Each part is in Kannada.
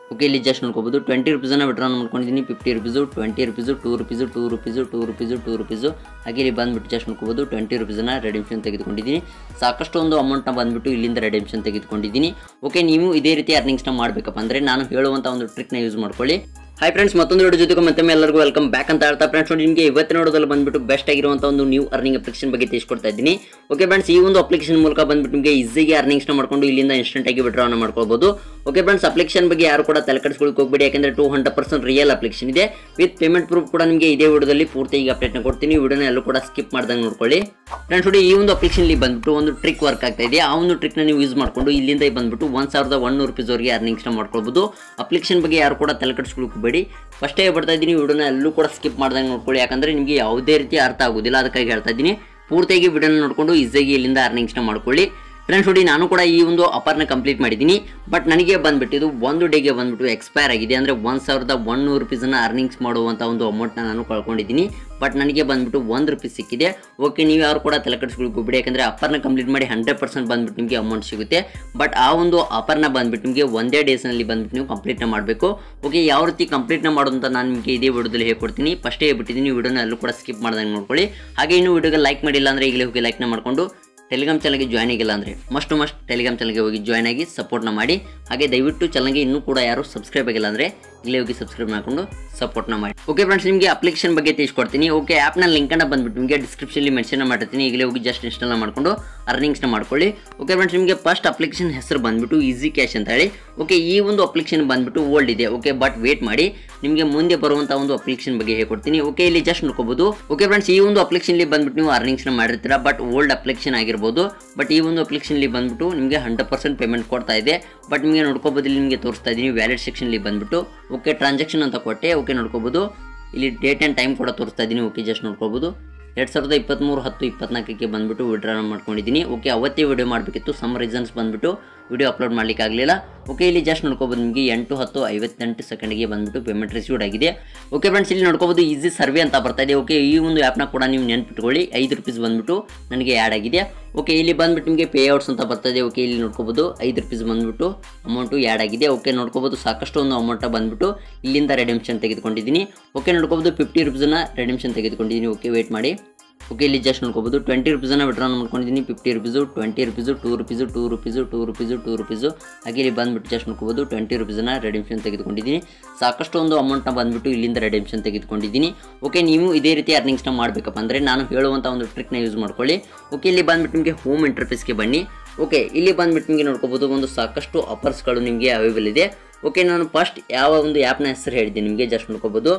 ಓಕೆ ಇಲ್ಲಿ ಜಸ್ಟ್ ನೋಡ್ಕೋಬೋದು ಟ್ವೆಂಟಿ ರುಪೀಸನ್ನು ವಿಡ್ರಾನ್ ಮಾಡ್ಕೊಂಡಿದ್ದೀನಿ fifty rupees twenty rupees two rupees two rupees two rupees two rupees ಹಾಗೆ ಇಲ್ಲಿ ಬಂದುಬಿಟ್ಟು ಜಸ್ಟ್ ನೋಡ್ಕೋಬೋದು ಟ್ವೆಂಟಿ ರುಪೀಸನ್ನು ರೆಡಿಮ್ಷನ್ ತೆಗೆದುಕೊಂಡಿದ್ದೀನಿ ಸಾಕಷ್ಟು ಒಂದು ಅಮೌಂಟ್ನ ಬಂದುಬಿಟ್ಟು ಇಲ್ಲಿಂದ ರೆಡಿಮ್ಷನ್ ತೆಗೆದುಕೊಂಡಿದ್ದೀನಿ ಓಕೆ ನೀವು ಇದೇ ರೀತಿ ಅರ್ನಿಂಗ್ಸ್ನ ಮಾಡಬೇಕಪ್ಪ ಅಂದರೆ ನಾನು ಹೇಳುವಂಥ ಒಂದು ಟ್ರಿಕ್ನ ಯೂಸ್ ಮಾಡ್ಕೊಳ್ಳಿ ಹಾಯ್ ಫ್ರೆಂಡ್ಸ್ ಮತ್ತೊಂದು ವಿಡಿಯೋ ಜೊತೆಗೆ ಮತ್ತೊಮ್ಮೆ ಎಲ್ಲರಿಗೂ ವೆಲ್ಕಮ್ ಬ್ಯಾಕ್ ಅಂತ ಹೇಳ್ತಾ ಫ್ರೆಂಡ್ಸ್ ನೋಡಿ ನಿಮಗೆ ಇವತ್ತು ನೋಡೋದಲ್ಲಿ ಬಂದ್ಬಿಟ್ಟು ಬೆಸ್ಟ್ ಆಗಿರುವಂಥ ಒಂದು ನ್ಯೂ ಅರ್ನಿಂಗ್ ಅಪ್ಲಿಕೇಶನ್ ಬಗ್ಗೆ ತಿಳಿಸ್ಕೊಡ್ತಾ ಇದ್ದೀನಿ ಓಕೆ ಫ್ರೆಂಡ್ಸ್ ಈ ಒಂದು ಅಪ್ಲಿಕೇಶನ್ ಮೂಲಕ ಬಂದ್ಬಿಟ್ಟು ನಿಮಗೆ ಈಸಿಗೆ ಅರ್ನಿಂಗ್ಸ್ನ ಮಾಡ್ಕೊಂಡು ಇಲ್ಲಿಂದ ಇನ್ಸ್ಟೆಂಟ್ ಆಗಿ ವಿಡ್ರಾನ ಮಾಡ್ಕೊಳ್ಬೋದು ಓಕೆ ಫ್ರೆಂಡ್ಸ್ ಅಪ್ಲಿಕೇಶನ್ ಬಗ್ಗೆ ಯಾರು ಕೂಡ ತಲೆ ಕೆಡಿಸ್ಕೊಳ್ಳಿಕ್ಕೆ ಹೋಗಬೇಡಿ ಯಾಕಂದ್ರೆ two hundred percent real application ಇದೆ ವಿತ್ ಪೇಮೆಂಟ್ ಪ್ರೂಫ್ ಕೂಡ ನಿಮಗೆ ಇದೇ ವಿಡಿಯೋದಲ್ಲಿ ಪೂರ್ತಿ ಈಗ ಅಪ್ಡೇಟ್ನ ಕೊಡ್ತೀನಿ ವಿಡಿಯೋನ ಎಲ್ಲೂ ಕೂಡ ಸ್ಕಿಪ್ ಮಾಡ್ದಂಗೆ ನೋಡ್ಕೊಳ್ಳಿ ಫ್ರೆಂಡ್ಸ್ ನೋಡಿ ಈ ಒಂದು ಅಪ್ಲಿಕೇಶನ್ ಇಲ್ಲಿ ಬಂದ್ಬಿಟ್ಟು ಒಂದು ಟ್ರಿಕ್ ವರ್ಕ್ ಆಗ್ತಾ ಇದೆ ಆ ಒಂದು ಟ್ರಿಕ್ನ ನೀವು ಯೂಸ್ ಮಾಡ್ಕೊಂಡು ಇಲ್ಲಿಂದ ಬಂದ್ಬಿಟ್ಟು ಒಂದು ಸಾವಿರದ ಒನ್ನೂರು ರುಪೀಸ್ವರೆಗೆ ಅರ್ನಿಂಗ್ಸ್ನ ಮಾಡ್ಕೊಳ್ಬೋದು ಅಪ್ಲಿಕೇಶನ್ ಬಗ್ಗೆ ಯಾರು ಕೂಡ ತಲೆ ಕೆಡಿಸ್ಕೊಳ್ಳಿಕ್ಕೆ ಹೋಗಬೇಡಿ ಫಸ್ಟೇ ಬರ್ತಾ ಇದ್ದೀನಿ ವಿಡಿಯೋನ ಎಲ್ಲೂ ಕೂಡ ಸ್ಕಿಪ್ ಮಾಡ್ದಂಗೆ ನೋಡ್ಕೊಳ್ಳಿ ಯಾಕಂದ್ರೆ ನಿಮಗೆ ಯಾವುದೇ ರೀತಿ ಅರ್ಥ ಆಗೋದಿಲ್ಲ ಅದಕ್ಕಾಗಿ ಹೇಳ್ತಾ ಇದ್ದೀನಿ ಪೂರ್ತಿಯಾಗಿ ವಿಡಿಯೋನ ನೋಡ್ಕೊಂಡು ಈಸಿಯಾಗಿ ಇಲ್ಲಿಂದ ಅರ್ನಿಂಗ್ಸ್ನ ಮಾಡ್ಕೊಳ್ಳಿ ಫ್ರೆಂಡ್ಸ್ ನೋಡಿ ನಾನು ಕೂಡ ಈ ಒಂದು ಅಪರ್ನ ಕಂಪ್ಲೀಟ್ ಮಾಡಿದ್ದೀನಿ ಬಟ್ ನನಗೆ ಬಂದ್ಬಿಟ್ಟಿದ್ದು ಒಂದು ಡೇಗೆ ಬಂದ್ಬಿಟ್ಟು ಎಕ್ಸ್ಪೈರ್ ಆಗಿದೆ ಅಂದರೆ ಒಂದು ಸಾವಿರದ ಒನ್ನೂರು ರುಪೀಸನ್ನು ಅರ್ನಿಂಗ್ಸ್ ಮಾಡುವಂಥ ಒಂದು ಅಮೌಂಟ್ನ ನಾನು ಕಳ್ಕೊಂಡಿದ್ದೀನಿ ಬಟ್ ನನಗೆ ಬಂದ್ಬಿಟ್ಟು ಒಂದು ರುಪೀಸ್ ಸಿಕ್ಕಿದೆ ಓಕೆ ನೀವು ಯಾರು ಕೂಡ ತಲೆ ಕೆಡಿಸ್ಕೊಳ್ಬೇಕು ಬಿಡಿ ಯಾಕಂದರೆ ಅಪರ್ನ ಕಂಪ್ಲೀಟ್ ಮಾಡಿ ಹಂಡ್ರೆಡ್ ಪರ್ಸೆಂಟ್ ಬಂದ್ಬಿಟ್ಟು ನಿಮಗೆ ಅಮೌಂಟ್ ಸಿಗುತ್ತೆ ಬಟ್ ಆ ಒಂದು ಅಪರ್ನ ಬಂದ್ಬಿಟ್ಟು ನಿಮಗೆ ಒಂದೇ ಡೇಸ್ನಲ್ಲಿ ಬಂದ್ಬಿಟ್ಟು ನೀವು ಕಂಪ್ಲೀಟ್ನ ಮಾಡಬೇಕು ಓಕೆ ಯಾವ ರೀತಿ ಕಂಪ್ಲೀಟ್ನ ಮಾಡೋದು ಅಂತ ನಾನು ನಿಮಗೆ ಇದೇ ವಿಡಿಯೋದಲ್ಲಿ ಹೇಳ್ಕೊಡ್ತೀನಿ ಫಸ್ಟೇ ಹೇಳ್ಬಿಟ್ಟಿದ್ದೀನಿ ವಿಡಿಯೋನ ಎಲ್ಲೂ ಕೂಡ ಸ್ಕಿಪ್ ಮಾಡ್ದಂಗೆ ನೋಡ್ಕೊಳ್ಳಿ ಹಾಗೆ ಇನ್ನು ವಿಡಿಯೋಗೆ ಲೈಕ್ ಮಾಡಿಲ್ಲ ಅಂದರೆ ಈಗಲೇ ಹೋಗಿ ಲೈಕ್ನ ಮಾಡಿಕೊಂಡು ಟೆಲಿಗ್ರಾಮ್ ಚಾನಲ್ಗೆ ಜಾಯ್ನ್ ಆಗಿಲ್ಲ ಅಂದರೆ ಮಸ್ಟ್ ಮಸ್ಟ್ ಟೆಲಿಗ್ರಾಮ್ ಚಾನಲ್ಗೆ ಹೋಗಿ ಜಾಯ್ನ್ ಆಗಿ ಸಪೋರ್ಟ್ನ ಮಾಡಿ ಹಾಗೆ ದಯವಿಟ್ಟು ಚಾನಲ್ಗೆ ಇನ್ನೂ ಕೂಡ ಯಾರು ಸಬ್ಸ್ಕ್ರೈಬ್ ಆಗಿಲ್ಲ ಅಂದರೆ ಇಲ್ಲೇ ಹೋಗಿ ಸಬ್ಸ್ಕ್ರೈಬ್ ಮಾಡಿಕೊಂಡು ಸಪೋರ್ಟ್ನ ಮಾಡಿ ಓಕೆ ಫ್ರೆಂಡ್ಸ್ ನಿಮಗೆ ಅಪ್ಲಿಕೇಶನ್ ಬಗ್ಗೆ ತಿಳಿಸ್ಕೊಡ್ತೀನಿ ಓಕೆ ಆ್ಯಪ್ನ ಲಿಂಕನ್ನು ಬಂದ್ಬಿಟ್ಟು ನಿಮಗೆ ಡಿಸ್ಕ್ರಿಪ್ಷನಲ್ಲಿ ಮೆನ್ಷನ್ ಮಾಡಿರ್ತೀನಿ ಈಗಲೇ ಹೋಗಿ ಜಸ್ಟ್ ಇನ್ಸ್ಟಾಲ್ ಮಾಡಿಕೊಂಡು ಅರ್ನಿಂಗ್ಸ್ನ ಮಾಡ್ಕೊಳ್ಳಿ ಓಕೆ ಫ್ರೆಂಡ್ಸ್ ನಿಮಗೆ ಫಸ್ಟ್ ಅಪ್ಲಿಕೇಶನ್ ಹೆಸರು ಬಂದ್ಬಿಟ್ಟು ಈಸಿ ಕ್ಯಾಶ್ ಅಂತ ಹೇಳಿ ಓಕೆ ಈ ಒಂದು ಅಪ್ಲಿಕೇಶನ್ ಬಂದ್ಬಿಟ್ಟು ಓಲ್ಡ್ ಇದೆ ಓಕೆ ಬಟ್ ವೇಟ್ ಮಾಡಿ ನಿಮಗೆ ಮುಂದೆ ಬರುವಂಥ ಒಂದು ಅಪ್ಲಿಕೇಶನ್ ಬಗ್ಗೆ ಹೇಳ್ಕೊಡ್ತೀನಿ ಓಕೆ ಇಲ್ಲಿ ಜಸ್ಟ್ ನೋಡ್ಕೋಬಹುದು ಓಕೆ ಫ್ರೆಂಡ್ಸ್ ಈ ಒಂದು ಅಪ್ಲಿಕೇಶನ್ ಬಂದ್ಬಿಟ್ಟು ನೀವು ಅರ್ನಿಂಗ್ಸ್ನ ಮಾಡಿರ್ತೀರಾ ಬಟ್ ಓಲ್ಡ್ ಅಪ್ಲಿಕೇಶನ್ ಆಗಿರ್ಬೋದು ಬಟ್ ಈ ಒಂದು ಅಪ್ಲಿಕೇಶನ್ ಬಂದ್ಬಿಟ್ಟು ನಿಮಗೆ ಹಂಡ್ರೆಡ್ ಪರ್ಸೆಂಟ್ ಪೇಮೆಂಟ್ ಕೊಡ್ತಾ ಇದೆ ಬಟ್ ನಿಮಗೆ ನೋಡ್ಕೋಬೋದು ಇಲ್ಲಿ ನಿಮಗೆ ತೋರಿಸ್ತಾ ಇದ್ದೀನಿ ವ್ಯಾಲೆಟ್ ಸೆಕ್ಷನ್ಲಿ ಬಂದ್ಬಿಟ್ಟು ಓಕೆ ಟ್ರಾನ್ಸಾಕ್ಷನ್ ಅಂತ ಕೊಟ್ಟೆ ಓಕೆ ನೋಡ್ಕೋಬೋದು ಇಲ್ಲಿ ಡೇಟ್ ಆ್ಯಂಡ್ ಟೈಮ್ ಕೂಡ ತೋರಿಸ್ತಾ ಇದ್ದೀನಿ ಓಕೆ ಜಸ್ಟ್ ನೋಡ್ಕೋಬೋದು ಎರಡು ಸಾವಿರದ ಇಪ್ಪತ್ತ್ಮೂರು ಹತ್ತು ಇಪ್ಪತ್ನಾಲ್ಕಕ್ಕೆ ಬಂದ್ಬಿಟ್ಟು ವಿಡ್ರಾ ಮಾಡ್ಕೊಂಡಿದ್ದೀನಿ ಓಕೆ ಅವತ್ತೇ ವಿಡಿಯೋ ಮಾಡಬೇಕಿತ್ತು ಸಮ್ ರೀಸನ್ಸ್ ಬಂದ್ಬಿಟ್ಟು ವಿಡಿಯೋ ಅಪ್ಲೋಡ್ ಮಾಡ್ಲಿಕ್ಕೆ ಆಗಲಿಲ್ಲ ಓಕೆ ಇಲ್ಲಿ ಜಸ್ಟ್ ನೋಡ್ಕೋಬೋದು ನಿಮಗೆ ಎಂಟು ಹತ್ತು ಐವತ್ತೆಂಟು ಸೆಕೆಂಡ್ಗೆ ಬಂದ್ಬಿಟ್ಟು ಪೇಮೆಂಟ್ ರಿಸೀವ್ಡ್ ಆಗಿದೆ ಓಕೆ ಫ್ರೆಂಡ್ಸ್ ಇಲ್ಲಿ ನೋಡ್ಕೋಬೋದು ಈಸಿ ಸರ್ವೆ ಅಂತ ಬರ್ತಾ ಇದೆ ಓಕೆ ಈ ಒಂದು ಆ್ಯಪ್ನ ಕೂಡ ನೀವು ನೆನ್ಪಿಟ್ಕೊಳ್ಳಿ ಐದು ರುಪೀಸ್ ಬಂದ್ಬಿಟ್ಟು ನನಗೆ ಆ್ಯಡ್ ಆಗಿದೆ ಓಕೆ ಇಲ್ಲಿ ಬಂದ್ಬಿಟ್ಟು ನಿಮಗೆ ಪೇ ಔಟ್ಸ್ ಅಂತ ಬರ್ತದೆ ಓಕೆ ಇಲ್ಲಿ ನೋಡ್ಕೋಬೋದು ಐದು ರುಪೀಸ್ ಬಂದ್ಬಿಟ್ಟು ಅಮೌಂಟು ಆ್ಯಡ್ ಆಗಿದೆ ಓಕೆ ನೋಡ್ಕೋಬೋದು ಸಾಕಷ್ಟು ಒಂದು ಅಮೌಂಟ ಬಂದ್ಬಿಟ್ಟು ಇಲ್ಲಿಂದ ರೆಡಿಮ್ಷನ್ ತೆಗೆದುಕೊಂಡಿದ್ದೀನಿ ಓಕೆ ನೋಡ್ಕೋಬೋದು ಫಿಫ್ಟಿ ರುಪೀಸನ್ನ ರೆಡಿಮ್ಷನ್ ತೆಗೆದುಕೊಂಡಿದ್ದೀನಿ ಓಕೆ ವೇಟ್ ಮಾಡಿ ಓಕೆ ಇಲ್ಲಿ ಜಸ್ಟ್ ನೋಡ್ಕೋಬೋದು ಟ್ವೆಂಟಿ ರುಪೀಸನ್ನು ವಿಡ್ರಾನ್ ಮಾಡ್ಕೊಂಡಿದ್ದೀನಿ fifty rupees twenty rupees two rupees two rupees two rupees two rupees ಹಾಗೆ ಇಲ್ಲಿ ಬಂದ್ಬಿಟ್ಟು ಜಸ್ಟ್ ನೋಡ್ಕೋಬೋದು ಟ್ವೆಂಟಿ ರುಪೀಸನ್ನು ರೆಡಿಮ್ಷನ್ ತೆಗೆದುಕೊಂಡಿದ್ದೀನಿ ಸಾಕಷ್ಟು ಒಂದು ಅಮೌಂಟ್ನ ಬಂದ್ಬಿಟ್ಟು ಇಲ್ಲಿಂದ ರೆಡಿಮ್ಷನ್ ತೆಗೆದುಕೊಂಡಿದ್ದೀನಿ ಓಕೆ ನೀವು ಇದೇ ರೀತಿ ಅರ್ನಿಂಗ್ಸ್ನ ಮಾಡಬೇಕಪ್ಪ ಅಂದರೆ ನಾನು ಹೇಳುವಂಥ ಒಂದು ಟ್ರಿಕ್ನ ಯೂಸ್ ಮಾಡ್ಕೊಳ್ಳಿ ಓಕೆ ಇಲ್ಲಿ ಬಂದ್ಬಿಟ್ಟು ನಿಮಗೆ ಹೋಮ್ ಇಂಟರ್ಫೇಸ್ಗೆ ಬನ್ನಿ ಓಕೆ ಇಲ್ಲಿ ಬಂದ್ಬಿಟ್ಟು ನಿಮಗೆ ನೋಡ್ಕೋಬೋದು ಒಂದು ಸಾಕಷ್ಟು ಆಫರ್ಸ್ಗಳು ನಿಮಗೆ ಅವೈಲೇಬಲ್ ಇದೆ ಓಕೆ ನಾನು ಫಸ್ಟ್ ಯಾವ ಒಂದು ಆ್ಯಪ್ನ ಹೆಸರು ಹೇಳಿದ್ದೀನಿ ನಿಮಗೆ ಜಸ್ಟ್ ನೋಡ್ಕೋಬೋದು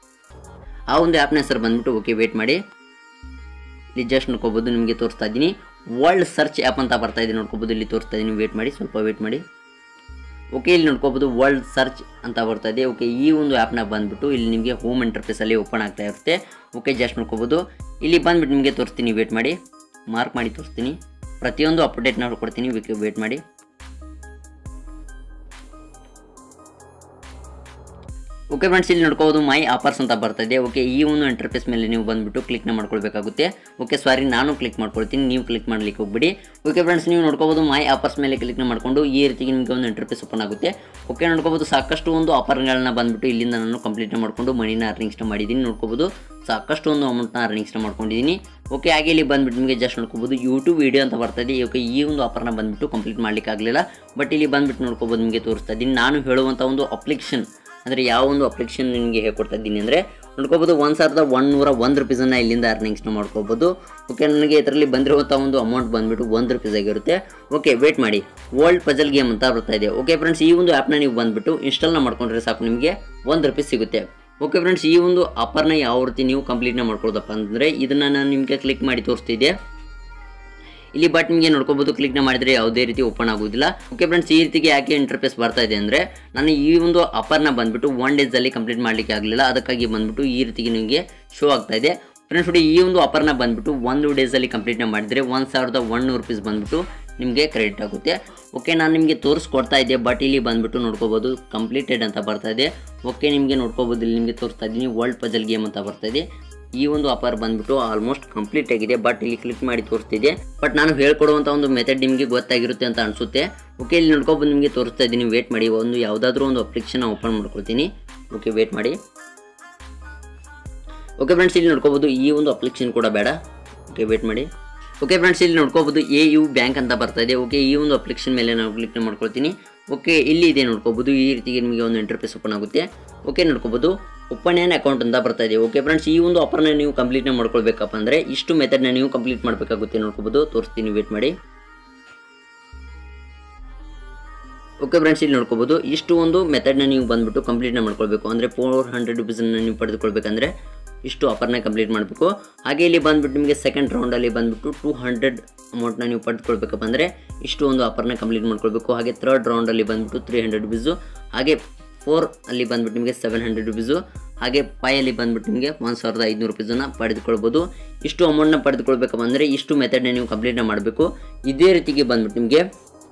ಆ ಒಂದು ಆ್ಯಪ್ನ ಹೆಸರು ಬಂದ್ಬಿಟ್ಟು ಓಕೆ ವೇಟ್ ಮಾಡಿ ಇಲ್ಲಿ ಜಸ್ಟ್ ನೋಡ್ಕೋಬೋದು ನಿಮಗೆ ತೋರಿಸ್ತಾ ಇದ್ದೀನಿ ವರ್ಲ್ಡ್ ಸರ್ಚ್ ಆ್ಯಪ್ ಅಂತ ಬರ್ತಾ ಇದೆ ನೋಡ್ಕೋಬೋದು ಇಲ್ಲಿ ತೋರಿಸ್ತಾ ಇದ್ದೀನಿ ವೇಟ್ ಮಾಡಿ ಸ್ವಲ್ಪ ವೇಟ್ ಮಾಡಿ ಓಕೆ ಇಲ್ಲಿ ನೋಡ್ಕೋಬೋದು ವರ್ಲ್ಡ್ ಸರ್ಚ್ ಅಂತ ಬರ್ತಾ ಇದೆ ಓಕೆ ಈ ಒಂದು ಆ್ಯಪ್ನ ಬಂದ್ಬಿಟ್ಟು ಇಲ್ಲಿ ನಿಮಗೆ ಹೋಮ್ ಇಂಟರ್ಫೇಸಲ್ಲಿ ಓಪನ್ ಆಗ್ತಾ ಇರುತ್ತೆ ಓಕೆ ಜಸ್ಟ್ ನೋಡ್ಕೋಬೋದು ಇಲ್ಲಿ ಬಂದ್ಬಿಟ್ಟು ನಿಮಗೆ ತೋರಿಸ್ತೀನಿ ವೇಟ್ ಮಾಡಿ ಮಾರ್ಕ್ ಮಾಡಿ ತೋರಿಸ್ತೀನಿ ಪ್ರತಿಯೊಂದು ಅಪ್ಡೇಟ್ನ ಕೊಡ್ತೀನಿ ವೇಟ್ ಮಾಡಿ ಓಕೆ ಫ್ರೆಂಡ್ಸ್ ಇಲ್ಲಿ ನೋಡ್ಕೋಬೋದು ಮೈ ಆಫರ್ಸ್ ಅಂತ ಬರ್ತಾ ಇದೆ ಓಕೆ ಈ ಒಂದು ಇಂಟರ್ಫೇಸ್ ಮೇಲೆ ನೀವು ಬಂದುಬಿಟ್ಟು ಕ್ಲಿಕ್ನ ಮಾಡ್ಕೊಳ್ಬೇಕಾಗುತ್ತೆ ಓಕೆ ಸಾರಿ ನಾನು ಕ್ಲಿಕ್ ಮಾಡ್ಕೊಳ್ತೀನಿ ನೀವು ಕ್ಲಿಕ್ ಮಾಡ್ಲಿಕ್ಕೆ ಹೋಗ್ಬಿಡಿ ಓಕೆ ಫ್ರೆಂಡ್ಸ್ ನೀವು ನೋಡ್ಕೋಬೋದು ಮೈ ಆಫರ್ಸ್ ಮೇಲೆ ಕ್ಲಿಕ್ನ ಮಾಡ್ಕೊಂಡು ಈ ರೀತಿ ನಿಮಗೆ ಒಂದು ಇಂಟರ್ಫೇಸ್ ಓಪನ್ ಆಗುತ್ತೆ ಓಕೆ ನೋಡ್ಕೋಬೋದು ಸಾಕಷ್ಟು ಒಂದು ಆಫರ್ಗಳನ್ನ ಬಂದುಬಿಟ್ಟು ಇಲ್ಲಿಂದ ನಾನು ಕಂಪ್ಲೀಟ್ ಮಾಡಿಕೊಂಡು ಮನಿನ ಅರ್ನಿಂಗ್ಸ್ನ ಮಾಡಿದ್ದೀನಿ ನೋಡ್ಕೋಬೋದು ಸಾಕಷ್ಟು ಒಂದು ಅಮೌಂಟ್ನ ಅರ್ನಿಂಗ್ಸ್ನ ಮಾಡ್ಕೊಂಡಿದ್ದೀನಿ ಓಕೆ ಹಾಗೆ ಇಲ್ಲಿ ಬಂದುಬಿಟ್ಟು ನಿಮಗೆ ಜಸ್ಟ್ ನೋಡ್ಕೋಬೋದು ಯೂಟ್ಯೂಬ್ ವೀಡಿಯೋ ಅಂತ ಬರ್ತದೆ ಓಕೆ ಈ ಒಂದು ಆಫರ್ನ ಬಂದುಬಿಟ್ಟು ಕಂಪ್ಲೀಟ್ ಮಾಡ್ಲಿಕ್ಕೆ ಆಗಲಿಲ್ಲ ಬಟ್ ಇಲ್ಲಿ ಬಂದುಬಿಟ್ಟು ನೋಡ್ಕೋಬೋದು ನಿಮಗೆ ತೋರಿಸ್ತಾ ಇದ್ದೀನಿ ನಾನು ಹೇಳುವಂಥ ಒಂದು ಅಪ್ಲಿಕೇಶನ್ ಅಂದರೆ ಯಾವ ಒಂದು ಅಪ್ಲಿಕೇಶನ್ ನಿಮಗೆ ಹೇಳ್ಕೊಡ್ತಾ ಇದ್ದೀನಿ ಅಂದರೆ ನೋಡ್ಕೋಬೋದು ಒಂದು ಸಾವಿರದ ಒನ್ನೂರ ಒಂದು ರುಪೀಸನ್ನು ಇಲ್ಲಿಂದ ಅರ್ನಿಂಗ್ಸ್ನ ಮಾಡ್ಕೋಬೋದು ಓಕೆ ನನಗೆ ಇದರಲ್ಲಿ ಬಂದಿರುವಂಥ ಒಂದು ಅಮೌಂಟ್ ಬಂದುಬಿಟ್ಟು ಒಂದು ರುಪೀಸ್ ಆಗಿರುತ್ತೆ ಓಕೆ ವೇಟ್ ಮಾಡಿ ವರ್ಲ್ಡ್ ಪಜಲ್ ಗೇಮ್ ಅಂತ ಬರ್ತಾ ಇದೆ ಓಕೆ ಫ್ರೆಂಡ್ಸ್ ಈ ಒಂದು ಆ್ಯಪ್ನ ನೀವು ಬಂದುಬಿಟ್ಟು ಇನ್ಸ್ಟಾಲ್ನ ಮಾಡ್ಕೊಂಡ್ರೆ ಸಾಕು ನಿಮಗೆ ಒಂದು ರುಪೀಸ್ ಸಿಗುತ್ತೆ ಓಕೆ ಫ್ರೆಂಡ್ಸ್ ಈ ಒಂದು ಆಫರ್ನ ಯಾವ ರೀತಿ ನೀವು ಕಂಪ್ಲೀಟ್ನ ಮಾಡ್ಕೊಳ್ಳೋದಪ್ಪ ಅಂದರೆ ಇದನ್ನು ನಾನು ನಿಮಗೆ ಕ್ಲಿಕ್ ಮಾಡಿ ತೋರಿಸ್ತಿದ್ದೆ ಇಲ್ಲಿ ಬಟ್ ನಿಮಗೆ ನೋಡ್ಕೋಬೋದು ಕ್ಲಿಕ್ನ ಮಾಡಿದರೆ ಯಾವುದೇ ರೀತಿ ಓಪನ್ ಆಗೋದಿಲ್ಲ ಓಕೆ ಫ್ರೆಂಡ್ಸ್ ಈ ರೀತಿಗೆ ಯಾಕೆ ಇಂಟರ್ಫೇಸ್ ಬರ್ತಾ ಇದೆ ಅಂದರೆ ನಾನು ಈ ಒಂದು ಆಫರ್ನ ಬಂದುಬಿಟ್ಟು ಒನ್ ಡೇಸಲ್ಲಿ ಕಂಪ್ಲೀಟ್ ಮಾಡಲಿಕ್ಕೆ ಆಗಲಿಲ್ಲ ಅದಕ್ಕಾಗಿ ಬಂದುಬಿಟ್ಟು ಈ ರೀತಿಗೆ ನಿಮಗೆ ಶೋ ಆಗ್ತಾ ಇದೆ ಫ್ರೆಂಡ್ಸ್ ನೋಡಿ ಈ ಒಂದು ಆಫರ್ನ ಬಂದುಬಿಟ್ಟು ಒಂದು ಡೇಸಲ್ಲಿ ಕಂಪ್ಲೀಟ್ನ ಮಾಡಿದರೆ ಒಂದು ಸಾವಿರದ ಒನ್ನೂರು ರುಪೀಸ್ ಬಂದುಬಿಟ್ಟು ನಿಮಗೆ ಕ್ರೆಡಿಟ್ ಆಗುತ್ತೆ ಓಕೆ ನಾನು ನಿಮಗೆ ತೋರಿಸ್ಕೊಡ್ತಾ ಇದ್ದೆ ಬಟ್ ಇಲ್ಲಿ ಬಂದುಬಿಟ್ಟು ನೋಡ್ಕೋಬೋದು ಕಂಪ್ಲೀಟೆಡ್ ಅಂತ ಬರ್ತಾ ಇದೆ ಓಕೆ ನಿಮಗೆ ನೋಡ್ಕೋಬೋದು ಇಲ್ಲಿ ನಿಮಗೆ ತೋರಿಸ್ತಾ ಇದ್ದೀನಿ ವರ್ಲ್ಡ್ ಪಜಲ್ ಗೇಮ್ ಅಂತ ಬರ್ತಾ ಇದೆ ಈ ಒಂದು ಆಫರ್ ಬಂದ್ಬಿಟ್ಟು ಆಲ್ಮೋಸ್ಟ್ ಕಂಪ್ಲೀಟ್ ಆಗಿದೆ ಬಟ್ ಇಲ್ಲಿ ಕ್ಲಿಕ್ ಮಾಡಿ ತೋರಿಸ್ತಿದೆ ಬಟ್ ನಾನು ಹೇಳ್ಕೊಡುವಂಥ ಒಂದು ಮೆಥಡ್ ನಿಮಗೆ ಗೊತ್ತಾಗಿರುತ್ತೆ ಅಂತ ಅನಿಸುತ್ತೆ ಓಕೆ ಇಲ್ಲಿ ನೋಡ್ಕೊಬೋದು ನಿಮಗೆ ತೋರಿಸ್ತಾ ಇದ್ದೀನಿ ವೇಟ್ ಮಾಡಿ ಒಂದು ಯಾವುದಾದ್ರೂ ಒಂದು ಅಪ್ಲಿಕೇಶನ್ ಓಪನ್ ಮಾಡ್ಕೊಳ್ತೀನಿ ಓಕೆ ವೇಟ್ ಮಾಡಿ ಓಕೆ ಫ್ರೆಂಡ್ಸ್ ಇಲ್ಲಿ ನೋಡ್ಕೋಬೋದು ಈ ಒಂದು ಅಪ್ಲಿಕೇಶನ್ ಕೂಡ ಬೇಡ ಓಕೆ ವೇಟ್ ಮಾಡಿ ಓಕೆ ಫ್ರೆಂಡ್ಸ್ ಇಲ್ಲಿ ನೋಡ್ಕೋಬೋದು ಎ ಯು ಬ್ಯಾಂಕ್ ಅಂತ ಬರ್ತಾ ಇದೆ ಓಕೆ ಈ ಒಂದು ಅಪ್ಲಿಕೇಶನ್ ಮೇಲೆ ನಾನು ಕ್ಲಿಕ್ ಮಾಡ್ಕೊಳ್ತೀನಿ ಓಕೆ ಇಲ್ಲಿ ಇದೆ ನೋಡ್ಕೋಬೋದು ಈ ರೀತಿಗೆ ನಿಮಗೆ ಒಂದು ಇಂಟರ್ಫೇಸ್ ಓಪನ್ ಆಗುತ್ತೆ ಓಕೆ ನೋಡ್ಕೋಬೋದು ಓಪನ್ ಆ್ಯನ್ ಅಕೌಂಟ್ ಅಂತ ಬರ್ತಾ ಇದೆ ಓಕೆ ಫ್ರೆಂಡ್ಸ್ ಈ ಒಂದು ಆಫರ್ನ ನೀವು ಕಂಪ್ಲೀಟ್ನ ಮಾಡ್ಕೊಳ್ಬೇಕಪ್ಪ ಅಂದರೆ ಇಷ್ಟು ಮೆಥಡ್ನ ನೀವು ಕಂಪ್ಲೀಟ್ ಮಾಡಬೇಕಾಗುತ್ತೆ ನೋಡ್ಕೋಬೋದು ತೋರಿಸ್ತೀನಿ ವೇಟ್ ಮಾಡಿ ಓಕೆ ಫ್ರೆಂಡ್ಸ್ ಇಲ್ಲಿ ನೋಡ್ಕೋಬೋದು ಇಷ್ಟು ಒಂದು ಮೆಥಡ್ನ ನೀವು ಬಂದುಬಿಟ್ಟು ಕಂಪ್ಲೀಟ್ನ ಮಾಡ್ಕೊಳ್ಬೇಕು ಅಂದರೆ ಫೋರ್ ಹಂಡ್ರೆಡ್ ರುಪೀಸನ್ನು ನೀವು ಪಡೆದುಕೊಳ್ಬೇಕಂದ್ರೆ ಇಷ್ಟು ಆಫರ್ನ ಕಂಪ್ಲೀಟ್ ಮಾಡಬೇಕು ಹಾಗೆ ಇಲ್ಲಿ ಬಂದುಬಿಟ್ಟು ನಿಮಗೆ ಸೆಕೆಂಡ್ ರೌಂಡಲ್ಲಿ ಬಂದುಬಿಟ್ಟು ಟೂ ಹಂಡ್ರೆಡ್ ಅಮೌಂಟ್ನ ನೀವು ಪಡೆದುಕೊಳ್ಬೇಕಪ್ಪ ಅಂದರೆ ಇಷ್ಟು ಒಂದು ಆಫರ್ನ ಕಂಪ್ಲೀಟ್ ಮಾಡ್ಕೊಳ್ಬೇಕು ಹಾಗೆ ಥರ್ಡ್ ರೌಂಡಲ್ಲಿ ಬಂದುಬಿಟ್ಟು ತ್ರೀ ಹಂಡ್ರೆಡ್ ರುಪೀಸು ಹಾಗೆ ಫೋರ್ ಅಲ್ಲಿ ಬಂದುಬಿಟ್ಟು ನಿಮಗೆ ಸೆವೆನ್ ಹಂಡ್ರೆಡ್ ರುಪೀಸು ಹಾಗೆ ಫೈಯಲ್ಲಿ ಬಂದುಬಿಟ್ಟು ನಿಮಗೆ ಒಂದು ಸಾವಿರದ ಐದುನೂರು ರುಪೀಸನ್ನು ಪಡೆದುಕೊಳ್ಬೋದು ಇಷ್ಟು ಅಮೌಂಟ್ನ ಪಡೆದುಕೊಳ್ಬೇಕಪ್ಪ ಅಂದರೆ ಇಷ್ಟು ಮೆಥಡ್ನ ನೀವು ಕಂಪ್ಲೀಟ್ನ ಮಾಡಬೇಕು ಇದೇ ರೀತಿಗೆ ಬಂದುಬಿಟ್ಟು ನಿಮಗೆ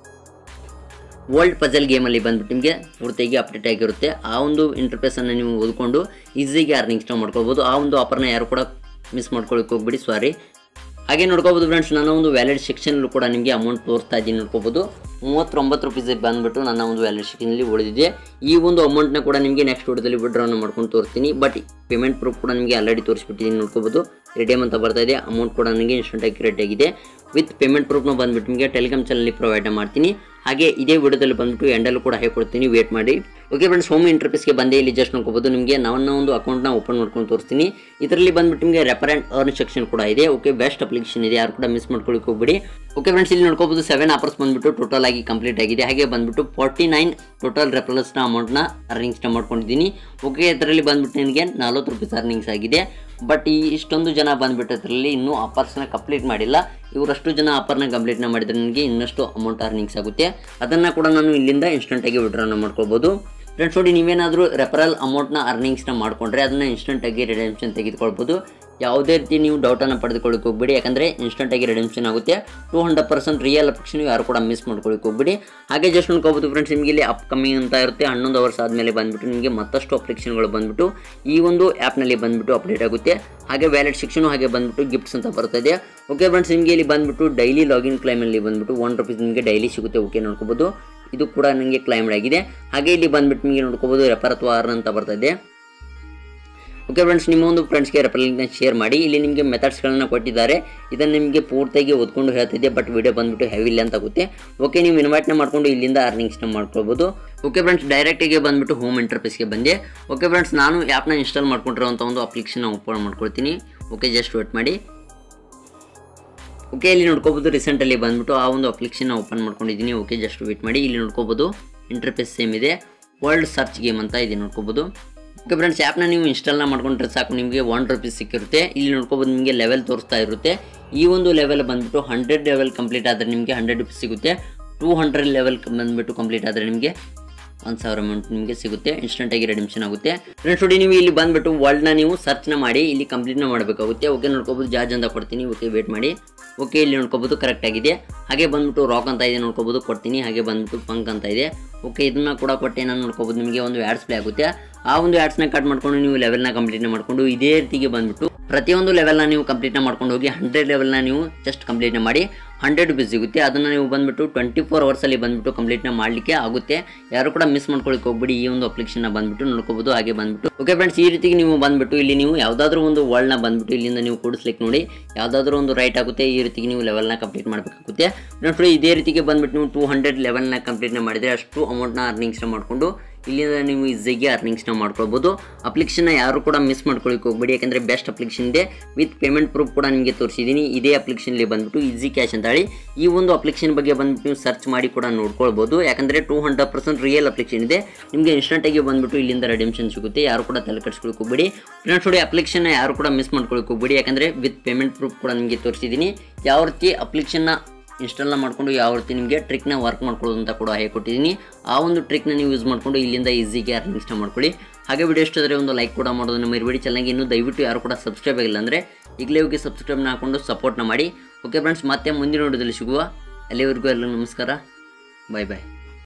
ವರ್ಲ್ಡ್ ಪಜಲ್ ಗೇಮಲ್ಲಿ ಬಂದ್ಬಿಟ್ಟು ನಿಮಗೆ ಪೂರ್ತಿಯಾಗಿ ಅಪ್ಡೇಟ್ ಆಗಿರುತ್ತೆ ಆ ಒಂದು ಇಂಟರ್ಫೇಸನ್ನು ನೀವು ಓದ್ಕೊಂಡು ಈಸಿಯಾಗಿ ಅರ್ನಿಂಗ್ ಸ್ಟಾರ್ಟ್ ಮಾಡ್ಕೊಳ್ಬೋದು ಆ ಒಂದು ಆಫರ್ನ ಯಾರು ಕೂಡ ಮಿಸ್ ಮಾಡ್ಕೊಳ್ಳಿಕ್ಕೆ ಹೋಗ್ಬಿಡಿ ಸಾರಿ ಹಾಗೆ ನೋಡ್ಕೋಬೋದು ಫ್ರೆಂಡ್ಸ್ ನನ್ನ ಒಂದು ವ್ಯಾಲಿಡ್ ಸೆಕ್ಷನಲ್ಲೂ ಕೂಡ ನಿಮಗೆ ಅಮೌಂಟ್ ತೋರಿಸ್ತಾ ಇದ್ದೀನಿ ನೋಡ್ಕೋಬೋದು ಮೂವತ್ತೊಂಬತ್ತು ರುಪೀಸ್ ಬಂದುಬಿಟ್ಟು ನನ್ನ ಒಂದು ವ್ಯಾಲಿಡ್ ಸೆಕ್ಷನಲ್ಲಿ ಉಳಿದಿದೆ ಈ ಒಂದು ಅಮೌಂಟ್ನ ಕೂಡ ನಿಮಗೆ ನೆಕ್ಸ್ಟ್ ವಿಡಿಯೋದಲ್ಲಿ ವಿಡ್ರಾನ ಮಾಡ್ಕೊಂಡು ತೋರಿಸ್ತೀನಿ ಬಟ್ ಪೇಮೆಂಟ್ ಪ್ರೂಫ್ ಕೂಡ ನಿಮಗೆ ಆಲ್ರೆಡಿ ತೋರಿಸ್ಬಿಟ್ಟಿದ್ದೀನಿ ನೋಡ್ಕೋಬೋದು ರಿಡೇಮ್ ಅಂತ ಬರ್ತಾ ಇದೆ ಅಮೌಂಟ್ ಕೂಡ ನನಗೆ ಇನ್ಸ್ಟೆಂಟಾಗಿ ಕ್ರಿಯೇಟ್ ಆಗಿದೆ ವಿತ್ ಪೇಮೆಂಟ್ ಪ್ರೂಫ್ನ ಬಂದುಬಿಟ್ಟು ನಿಮಗೆ ಟೆಲಿಗ್ರಾಮ್ ಚಾನಲ್ನಲ್ಲಿ ಪ್ರೊವೈಡ್ ಮಾಡ್ತೀನಿ ಹಾಗೆ ಇದೇ ವಿಡಿಯೋದಲ್ಲಿ ಬಂದುಬಿಟ್ಟು ಎಂಡಲ್ಲೂ ಕೂಡ ಹೇಳ್ಕೊಡ್ತೀನಿ ವೇಟ್ ಮಾಡಿ ಓಕೆ ಫ್ರೆಂಡ್ಸ್ ಹೋಮ್ ಇಂಟರ್ಫೇಸ್ಗೆ ಬಂದೇ ಇಲ್ಲಿ ಜಸ್ಟ್ ನೋಡ್ಕೋಬೋದು ನಿಮಗೆ ನನ್ನ ಒಂದು ಅಕೌಂಟ್ನ ಓಪನ್ ಮಾಡ್ಕೊಂಡು ತೋರಿಸ್ತೀನಿ ಇದರಲ್ಲಿ ಬಂದುಬಿಟ್ಟು ನಿಮಗೆ ರೆಫರ್ ಆ್ಯಂಡ್ ಅರ್ನ್ ಸೆಕ್ಷನ್ ಕೂಡ ಇದೆ ಓಕೆ ಬೆಸ್ಟ್ ಅಪ್ಲಿಕೇಶನ್ ಇದೆ ಯಾರು ಕೂಡ ಮಿಸ್ ಮಾಡ್ಕೊಳ್ಳಿಕ್ಕೆ ಹೋಗ್ಬಿಡಿ ಓಕೆ ಫ್ರೆಂಡ್ಸ್ ಇಲ್ಲಿ ನೋಡ್ಕೋಬೋದು ಸೆವೆನ್ ಆಫರ್ಸ್ ಬಂದುಬಿಟ್ಟು ಟೋಟಲ್ ಆಗಿ ಕಂಪ್ಲೀಟ್ ಆಗಿದೆ ಹಾಗೆ ಬಂದುಬಿಟ್ಟು ಫಾರ್ಟಿ ನೈನ್ ಟೋಟಲ್ ರೆಫರಲ್ಸ್ನ ಅಮೌಂಟ್ನ ಅರ್ನಿಂಗ್ಸ್ನ ಮಾಡ್ಕೊಂಡಿದ್ದೀನಿ ಓಕೆ ಇದರಲ್ಲಿ ಬಂದುಬಿಟ್ಟು ನನಗೆ ನಲ್ವತ್ತು ರುಪೀಸ್ ಅರ್ನಿಂಗ್ಸ್ ಆಗಿದೆ ಬಟ್ ಈ ಇಷ್ಟೊಂದು ಜನ ಬಂದುಬಿಟ್ಟು ಅದರಲ್ಲಿ ಇನ್ನೂ ಆಫರ್ಸ್ನ ಕಂಪ್ಲೀಟ್ ಮಾಡಿಲ್ಲ ಇವರಷ್ಟು ಜನ ಆಫರ್ನ ಕಂಪ್ಲೀಟ್ನ ಮಾಡಿದರೆ ನನಗೆ ಇನ್ನಷ್ಟು ಅಮೌಂಟ್ ಅರ್ನಿಂಗ್ಸ್ ಆಗುತ್ತೆ ಅದನ್ನು ಕೂಡ ನಾನು ಇಲ್ಲಿಂದ ಇನ್ಸ್ಟೆಂಟಾಗಿ ವಿಡ್ರಾನ ಮಾಡ್ಕೊಳ್ಬೋದು ಫ್ರೆಂಡ್ಸ್ ನೋಡಿ ನೀವೇನಾದರೂ ರೆಫರಲ್ ಅಮೌಂಟ್ನ ಅರ್ನಿಂಗ್ಸ್ನ ಮಾಡಿಕೊಂಡ್ರೆ ಅದನ್ನು ಇನ್ಸ್ಟೆಂಟಾಗಿ ರಿಡೆಮ್ಷನ್ ತೆಗೆದುಕೊಳ್ಬೋದು ಯಾವುದೇ ರೀತಿ ನೀವು ಡೌಟನ್ನು ಪಡೆದುಕೊಳ್ಳಿಕ್ಕೆ ಹೋಗ್ಬೇಡಿ ಯಾಕಂದರೆ ಇನ್ಸ್ಟೆಂಟಾಗಿ ರಿಡೆಮ್ಷನ್ ಆಗುತ್ತೆ two hundred percent real application ಯಾರು ಕೂಡ ಮಿಸ್ ಮಾಡ್ಕೊಳ್ಳಿಕ್ಕೆ ಹೋಗ್ಬೇಡಿ ಹಾಗೆ ಜಸ್ಟ್ ನೋಡ್ಕೋಬೋದು ಫ್ರೆಂಡ್ಸ್ ನಿಮಗೆ ಇಲ್ಲಿ ಅಪ್ಕಮಿಂಗ್ ಅಂತ ಇರುತ್ತೆ ಹನ್ನೊಂದು ಅವರ್ಸ್ ಆದಮೇಲೆ ಬಂದುಬಿಟ್ಟು ನಿಮಗೆ ಮತ್ತಷ್ಟು ಅಪ್ಲಿಕೇಶನ್ಗಳು ಬಂದುಬಿಟ್ಟು ಈ ಒಂದು ಆ್ಯಪ್ನಲ್ಲಿ ಬಂದುಬಿಟ್ಟು ಅಪ್ಡೇಟ್ ಆಗುತ್ತೆ ಹಾಗೆ ವ್ಯಾಲೆಟ್ ಸೆಕ್ಷನು ಹಾಗೆ ಬಂದುಬಿಟ್ಟು ಗಿಫ್ಟ್ಸ್ ಅಂತ ಬರ್ತದೆ ಓಕೆ ಫ್ರೆಂಡ್ಸ್ ನಿಮಗೆ ಇಲ್ಲಿ ಬಂದುಬಿಟ್ಟು ಡೈಲಿ ಲಾಗಿನ್ ಕ್ಲೈಮಲ್ಲಿ ಬಂದುಬಿಟ್ಟು ಒನ್ ರುಪೀಸ್ ನಿಮಗೆ ಡೈಲಿ ಸಿಗುತ್ತೆ ಓಕೆ ನೋಡ್ಕೋಬೋದು ಇದು ಕೂಡ ನನಗೆ ಕ್ಲೈಮ್ಡ್ ಆಗಿದೆ ಹಾಗೆ ಇಲ್ಲಿ ಬಂದುಬಿಟ್ಟು ನಿಮಗೆ ನೋಡ್ಕೋಬೋದು ರೆಫರ್ ಅಥವಾ ಅರ್ನ್ ಅಂತ ಬರ್ತದೆ ಓಕೆ ಫ್ರೆಂಡ್ಸ್ ನಿಮ್ಮ ಒಂದು ಫ್ರೆಂಡ್ಸ್ಗೆ ರೆಫರ್ ಲಿಂಕ್ನ ಶೇರ್ ಮಾಡಿ ಇಲ್ಲಿ ನಿಮಗೆ ಮೆಥಡ್ಸ್ಗಳನ್ನ ಕೊಟ್ಟಿದ್ದಾರೆ ಇದನ್ನು ನಿಮಗೆ ಪೂರ್ತಿಯಾಗಿ ಓದ್ಕೊಂಡು ಹೇಳ್ತಿದ್ದೆ ಬಟ್ ವಿಡಿಯೋ ಬಂದುಬಿಟ್ಟು ಹೆವಿ ಅಂತ ಆಗುತ್ತೆ ಓಕೆ ನೀವು ಇನ್ವೈಟ್ನ ಮಾಡ್ಕೊಂಡು ಇಲ್ಲಿಂದ ಅರ್ನಿಂಗ್ಸ್ನ ಮಾಡ್ಕೊಳ್ಬೋದು ಓಕೆ ಫ್ರೆಂಡ್ಸ್ ಡೈರೆಕ್ಟಿಗೆ ಬಂದುಬಿಟ್ಟು ಹೋಮ್ ಇಂಟರ್ಫೇಸ್ಗೆ ಬಂದೆ ಓಕೆ ಫ್ರೆಂಡ್ಸ್ ನಾನು ಆ್ಯಪ್ನ ಇನ್ಸ್ಟಾಲ್ ಮಾಡ್ಕೊಂಡಿರೋಂಥ ಒಂದು ಅಪ್ಲಿಕೇಶನ್ ಓಪನ್ ಮಾಡ್ಕೊಳ್ತೀನಿ ಓಕೆ ಜಸ್ಟ್ ವೇಟ್ ಮಾಡಿ ಓಕೆ ಇಲ್ಲಿ ನೋಡ್ಕೋಬೋದು ರೀಸೆಂಟಲ್ಲಿ ಬಂದುಬಿಟ್ಟು ಆ ಒಂದು ಅಪ್ಲಿಕೇಶನ್ ಓಪನ್ ಮಾಡ್ಕೊಂಡಿದ್ದೀನಿ ಓಕೆ ಜಸ್ಟ್ ವೇಟ್ ಮಾಡಿ ಇಲ್ಲಿ ನೋಡ್ಕೋಬೋದು ಇಂಟರ್ಫೇಸ್ ಸೇಮ್ ಇದೆ ವರ್ಲ್ಡ್ ಸರ್ಚ್ ಗೇಮ್ ಅಂತ ಇದೆ ನೋಡ್ಕೋಬೋದು ಓಕೆ ಫ್ರೆಂಡ್ಸ್ ಆ್ಯಪ್ನ ನೀವು ಇನ್ಸ್ಟಾಲ್ನ ಮಾಡ್ಕೊಂಡ್ರೆ ಸಾಕು ನಿಮಗೆ ಒನ್ ರುಪೀಸ್ ಸಿಕ್ಕಿರುತ್ತೆ ಇಲ್ಲಿ ನೋಡ್ಕೋಬೋದು ನಿಮಗೆ ಲೆವೆಲ್ ತೋರಿಸ್ತಾ ಇರುತ್ತೆ ಈ ಒಂದು ಲೆವೆಲ್ ಬಂದುಬಿಟ್ಟು ಹಂಡ್ರೆಡ್ ಲೆವೆಲ್ ಕಂಪ್ಲೀಟ್ ಆದರೆ ನಿಮಗೆ ಹಂಡ್ರೆಡ್ ರುಪೀಸ್ ಸಿಗುತ್ತೆ ಟೂ ಹಂಡ್ರೆಡ್ ಲೆವೆಲ್ ಬಂದುಬಿಟ್ಟು ಕಂಪ್ಲೀಟ್ ಆದರೆ ನಿಮಗೆ ಒಂದು ಸಾವಿರ ಅಮೌಂಟ್ ನಿಮಗೆ ಸಿಗುತ್ತೆ ಇನ್ಸ್ಟೆಂಟಾಗಿ ರೆಡಿಮ್ಷನ್ ಆಗುತ್ತೆ ಫ್ರೆಂಡ್ಸ್ ನೋಡಿ ನೀವು ಇಲ್ಲಿ ಬಂದುಬಿಟ್ಟು ವರ್ಲ್ಡ್ನ ನೀವು ಸರ್ಚ್ನ ಮಾಡಿ ಇಲ್ಲಿ ಕಂಪ್ಲೀಟ್ನ ಮಾಡಬೇಕಾಗುತ್ತೆ ಓಕೆ ನೋಡ್ಕೋಬೋದು ಜಾರ್ಜ್ ಅಂತ ಕೊಡ್ತೀನಿ ಓಕೆ ವೇಟ್ ಮಾಡಿ ಓಕೆ ಇಲ್ಲಿ ನೋಡ್ಕೋಬೋದು ಕರೆಕ್ಟ್ ಆಗಿದೆ ಹಾಗೆ ಬಂದ್ಬಿಟ್ಟು ರಾಕ್ ಅಂತ ಇದೆ ನೋಡ್ಕೋಬೋದು ಕೊಡ್ತೀನಿ ಹಾಗೆ ಬಂದ್ಬಿಟ್ಟು ಫಂಕ್ ಅಂತ ಇದೆ ಓಕೆ ಇದನ್ನ ಕೂಡ ಕೊಟ್ಟೆ ನಾನು ನೋಡ್ಕೋಬೋದು ನಿಮಗೆ ಒಂದು ಆ್ಯಡ್ಸ್ ಪ್ಲೇ ಆಗುತ್ತೆ ಆ ಒಂದು ಆ್ಯಡ್ಸ್ನ ಕಟ್ ಮಾಡ್ಕೊಂಡು ನೀವು ಲೆವೆಲ್ನ ಕಂಪ್ಲೀಟ್ನ ಮಾಡ್ಕೊಂಡು ಇದೇ ರೀತಿಗೆ ಬಂದ್ಬಿಟ್ಟು ಪ್ರತಿಯೊಂದು ಲೆವೆಲ್ನ ನೀವು ಕಂಪ್ಲೀಟ್ನ ಮಾಡ್ಕೊಂಡು ಹೋಗಿ ಹಂಡ್ರೆಡ್ ಲೆವೆಲ್ನ ನೀವು ಜಸ್ಟ್ ಕಂಪ್ಲೀಟ್ನ ಮಾಡಿ ಹಂಡ್ರೆಡ್ ರುಪೀಸ್ ಸಿಗುತ್ತೆ ಅದನ್ನು ನೀವು ಬಂದುಬಿಟ್ಟು ಟ್ವೆಂಟಿ ಫೋರ್ ಅವರ್ಸಲ್ಲಿ ಬಂದುಬಿಟ್ಟು ಕಂಪ್ಲೀಟ್ನ ಮಾಡಲಿಕ್ಕೆ ಆಗುತ್ತೆ ಯಾರು ಕೂಡ ಮಿಸ್ ಮಾಡ್ಕೊಳ್ಳಿಕ್ಕೆ ಹೋಗ್ಬಿಡಿ ಈ ಒಂದು ಅಪ್ಲಿಕೇಶನ್ನ ಬಂದುಬಿಟ್ಟು ನೋಡ್ಕೋಬೋದು ಹಾಗೆ ಬಂದುಬಿಟ್ಟು ಓಕೆ ಫ್ರೆಂಡ್ಸ್ ಈ ರೀತಿಗೆ ನೀವು ಬಂದುಬಿಟ್ಟು ಇಲ್ಲಿ ನೀವು ಯಾವುದಾದ್ರೂ ಒಂದು ವರ್ಲ್ಡ್ನ ಬಂದುಬಿಟ್ಟು ಇಲ್ಲಿಂದ ನೀವು ಕೂಡಿಸ್ಲಿಕ್ಕೆ ನೋಡಿ ಯಾವುದಾದ್ರೂ ಒಂದು ರೈಟ್ ಆಗುತ್ತೆ ಈ ರೀತಿಗೆ ನೀವು ಲೆವೆಲ್ನ ಕಂಪ್ಲೀಟ್ ಮಾಡಬೇಕಾಗುತ್ತೆ ಫ್ರೆಂಡ್ಸ್ ಇದೇ ರೀತಿಗೆ ಬಂದುಬಿಟ್ಟು ನೀವು ಟೂ ಹಂಡ್ರೆಡ್ ಲೆವೆಲ್ನ ಕಂಪ್ಲೀಟ್ನ ಮಾಡಿದರೆ ಅಷ್ಟು ಅಮೌಂಟ್ನ ಅರ್ನಿಂಗ್ಸ್ನ ಮಾಡಿಕೊಂಡು ಇಲ್ಲಿಂದ ನೀವು ಈಸಿಯಾಗಿ ಅರ್ನಿಂಗ್ಸ್ನ ಮಾಡ್ಕೊಳ್ಬೋದು ಅಪ್ಲಿಕೇಶನ್ನ ಯಾರು ಕೂಡ ಮಿಸ್ ಮಾಡ್ಕೊಳ್ಳಿಕ್ಕೆ ಹೋಗ್ಬೇಡಿ ಯಾಕಂದರೆ ಬೆಸ್ಟ್ ಅಪ್ಲಿಕೇಶನ್ ಇದೆ ವಿತ್ ಪೇಮೆಂಟ್ ಪ್ರೂಫ್ ಕೂಡ ನಿಮಗೆ ತೋರಿಸಿದ್ದೀನಿ ಇದೇ ಅಪ್ಲಿಕೇಶನ್ಲಿ ಬಂದುಬಿಟ್ಟು ಈಸಿ ಕ್ಯಾಶ್ ಅಂತ ಹೇಳಿ ಈ ಒಂದು ಅಪ್ಲಿಕೇಶನ್ ಬಗ್ಗೆ ಬಂದುಬಿಟ್ಟು ನೀವು ಸರ್ಚ್ ಮಾಡಿ ಕೂಡ ನೋಡ್ಕೊಳ್ಬೋದು ಯಾಕಂದರೆ two hundred percent real application ಇದೆ ನಿಮಗೆ ಇನ್ಸ್ಟೆಂಟಾಗಿ ಬಂದುಬಿಟ್ಟು ಇಲ್ಲಿಂದ ರೆಡಿಮ್ಷನ್ ಸಿಗುತ್ತೆ ಯಾರು ಕೂಡ ತಲೆ ಕಟ್ಸ್ಕೊಳಕ್ಕೆ ಹೋಗ್ಬೇಡಿ ಫ್ರೆಂಡ್ಸ್ ನೋಡಿ ಅಪ್ಲಿಕೇಶನ್ನ ಯಾರು ಕೂಡ ಮಿಸ್ ಮಾಡ್ಕೊಳ್ಳಿಕ್ಕೆ ಹೋಗ್ಬೇಡಿ ಯಾಕಂದರೆ ವಿತ್ ಪೇಮೆಂಟ್ ಪ್ರೂಫ್ ಕೂಡ ನಿಮಗೆ ತೋರಿಸಿದ್ದೀನಿ ಯಾವ ರೀತಿ ಅಪ್ಲಿಕೇಶನ್ನ ಇನ್ಸ್ಟಾಲ್ನ ಮಾಡಿಕೊಂಡು ಯಾವ ರೀತಿ ನಿಮಗೆ ಟ್ರಿಕ್ನ ವರ್ಕ್ ಮಾಡ್ಕೊಳ್ಳೋದು ಅಂತ ಕೂಡ ಹೇಳ್ಕೊಟ್ಟಿದ್ದೀನಿ ಆ ಒಂದು ಟ್ರಿಕ್ನ ನೀವು ಯೂಸ್ ಮಾಡಿಕೊಂಡು ಇಲ್ಲಿಂದ ಈಸಿಗೆ ಅರ್ನಿಂಗ್ಸ್ನ ಮಾಡ್ಕೊಳ್ಳಿ ಹಾಗೆ ವಿಡಿಯೋ ಇಷ್ಟಾದರೆ ಒಂದು ಲೈಕ್ ಕೂಡ ಮಾಡೋದನ್ನು ಮರಿಬೇಡಿ ಚೆನ್ನಾಗಿ ಇನ್ನೂ ದಯವಿಟ್ಟು ಯಾರು ಕೂಡ ಸಬ್ಸ್ಕ್ರೈಬ್ ಆಗಿಲ್ಲ ಅಂದರೆ ಈಗಲೇ ಹೋಗಿ ಸಬ್ಸ್ಕ್ರೈಬ್ನ ಹಾಕೊಂಡು ಸಪೋರ್ಟ್ನ ಮಾಡಿ ಓಕೆ ಫ್ರೆಂಡ್ಸ್ ಮತ್ತೆ ಮುಂದಿನ ವಿಡಿಯೋದಲ್ಲಿ ಸಿಗುವ ಅಲ್ಲಿವರೆಗೂ ಎಲ್ಲರಿಗೂ ನಮಸ್ಕಾರ ಬಾಯ್ ಬಾಯ್